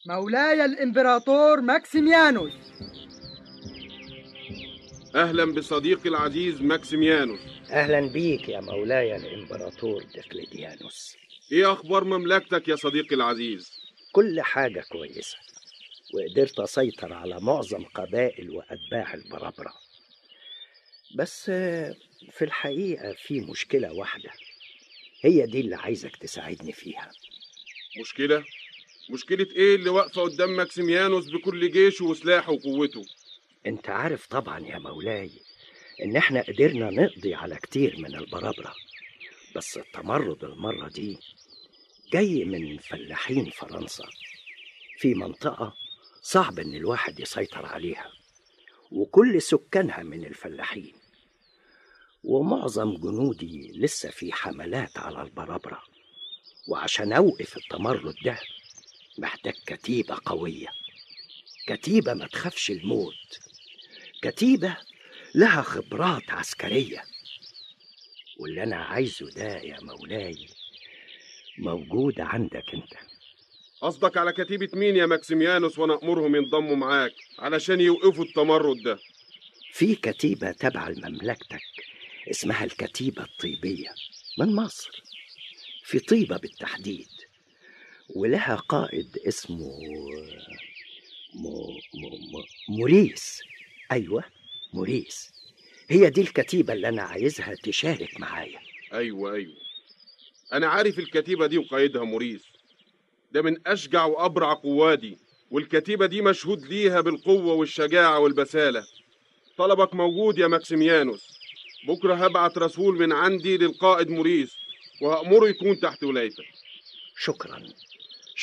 مولاي الإمبراطور ماكسيميانوس أهلا بصديقي العزيز ماكسيميانوس أهلا بيك يا مولاي الإمبراطور دقلديانوس إيه أخبار مملكتك يا صديقي العزيز؟ كل حاجة كويسة وقدرت أسيطر على معظم قبائل وأتباع البرابرة بس آه، في الحقيقة في مشكلة واحدة هي دي اللي عايزك تساعدني فيها مشكلة؟ مشكلة إيه اللي واقفة قدام ماكسيميانوس بكل جيشه وسلاحه وقوته؟ انت عارف طبعا يا مولاي ان احنا قدرنا نقضي على كتير من البرابرة بس التمرد المرة دي جاي من فلاحين فرنسا في منطقة صعب ان الواحد يسيطر عليها وكل سكانها من الفلاحين ومعظم جنودي لسه في حملات على البرابرة وعشان أوقف التمرد ده محتاج كتيبة قوية كتيبة ما تخافش الموت كتيبة لها خبرات عسكرية واللي أنا عايزه ده يا مولاي موجود عندك أنت قصدك على كتيبة مين يا ماكسيميانوس وأنا أمرهم ينضموا معاك علشان يوقفوا التمرد ده؟ في كتيبة تبع لمملكتك اسمها الكتيبة الطيبية من مصر في طيبة بالتحديد ولها قائد اسمه مو مو مو موريس أيوة موريس هي دي الكتيبة اللي أنا عايزها تشارك معايا أيوة أيوة أنا عارف الكتيبة دي وقائدها موريس ده من أشجع وأبرع قوادي والكتيبة دي مشهود ليها بالقوة والشجاعة والبسالة طلبك موجود يا ماكسيميانوس بكرة هبعت رسول من عندي للقائد موريس وهأمره يكون تحت ولايتك شكرا